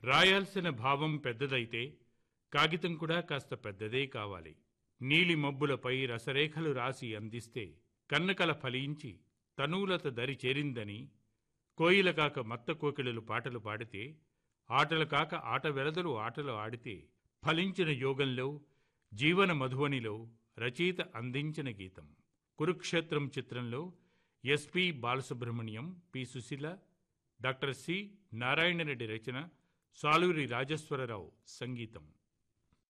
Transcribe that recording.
రాయాల్సిన భావం పెద్దదైతే కాగితం కూడా కాస్త పెద్దదే కావాలి నీలి మబ్బులపై రసరేఖలు రాసి అందిస్తే కన్నకల ఫలించి తనూలత దరి చేరిందని కోయిల కాక మత్త కోకిలలు పాటలు పాడితే ఆటలు కాక ఆట వెరదలు ఆటలు ఆడితే ఫలించిన యోగంలో జీవన మధువనిలో రచయిత అందించిన గీతం కురుక్షేత్రం చిత్రంలో SP Balasubrahmanyam P Susheela doctor C Narayana Reddy రచన సాలూరి రాజేశ్వరరావు సంగీతం